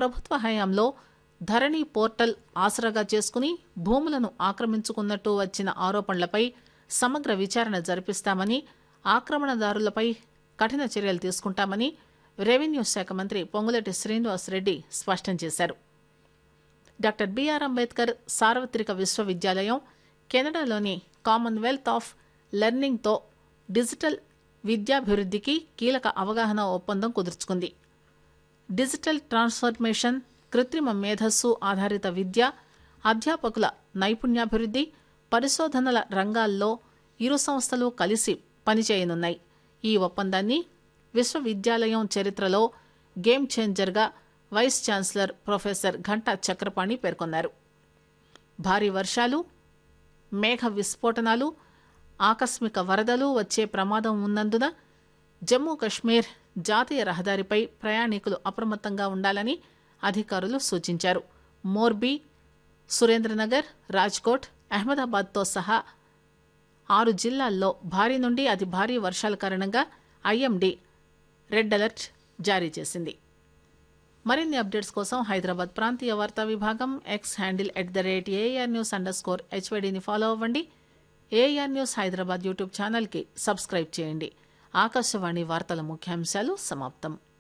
ప్రభుత్వ హయాంలో ధరణి పోర్టల్ ఆసరాగా చేసుకుని భూములను ఆక్రమించుకున్నట్టు వచ్చిన ఆరోపణలపై సమగ్ర విచారణ జరిపిస్తామని ఆక్రమణదారులపై కఠిన చర్యలు తీసుకుంటామని రెవెన్యూ శాఖ మంత్రి పొంగులేటి శ్రీనివాసరెడ్డి స్పష్టం చేశారు డాక్టర్ బిఆర్ అంబేద్కర్ సార్వత్రిక విశ్వవిద్యాలయం కెనడాలోని కామన్వెల్త్ ఆఫ్ లెర్నింగ్తో డిజిటల్ విద్యాభివృద్ధికి కీలక అవగాహన ఒప్పందం కుదుర్చుకుంది డిజిటల్ ట్రాన్స్ఫర్మేషన్ కృత్రిమ మేధస్సు ఆధారిత విద్య అధ్యాపకుల నైపుణ్యాభివృద్ధి పరిశోధనల రంగాల్లో ఇరు సంస్థలు కలిసి పనిచేయనున్నాయి ఈ ఒప్పందాన్ని విశ్వవిద్యాలయం చరిత్రలో గేమ్ చేంజర్గా vice chancellor professor Ghanta Chakrapani పేర్కొన్నారు భారీ వర్షాలు మేఘ విస్ఫోటనాలు ఆకస్మిక వరదలు వచ్చే ప్రమాదం ఉన్నందున జమ్మూ కశ్మీర్ జాతీయ రహదారిపై ప్రయాణికులు అప్రమత్తంగా ఉండాలని అధికారులు సూచించారు మోర్బీ సురేంద్రనగర్ రాజ్కోట్ అహ్మదాబాద్తో సహా ఆరు జిల్లాల్లో భారీ నుండి అతి భారీ వర్షాల కారణంగా ఐఎండీ రెడ్ అలర్ట్ జారీ చేసింది మరిన్ని అప్డేట్స్ కోసం హైదరాబాద్ ప్రాంతీయ వార్తా విభాగం X handle at the rate AIR news underscore హెచ్వైడీని ఫాలో అవ్వండి ఏఆర్ న్యూస్ హైదరాబాద్ యూట్యూబ్ ఛానల్కి సబ్స్క్రైబ్ చేయండి ఆకాశవాణి వార్తల ముఖ్యాంశాలు సమాప్తం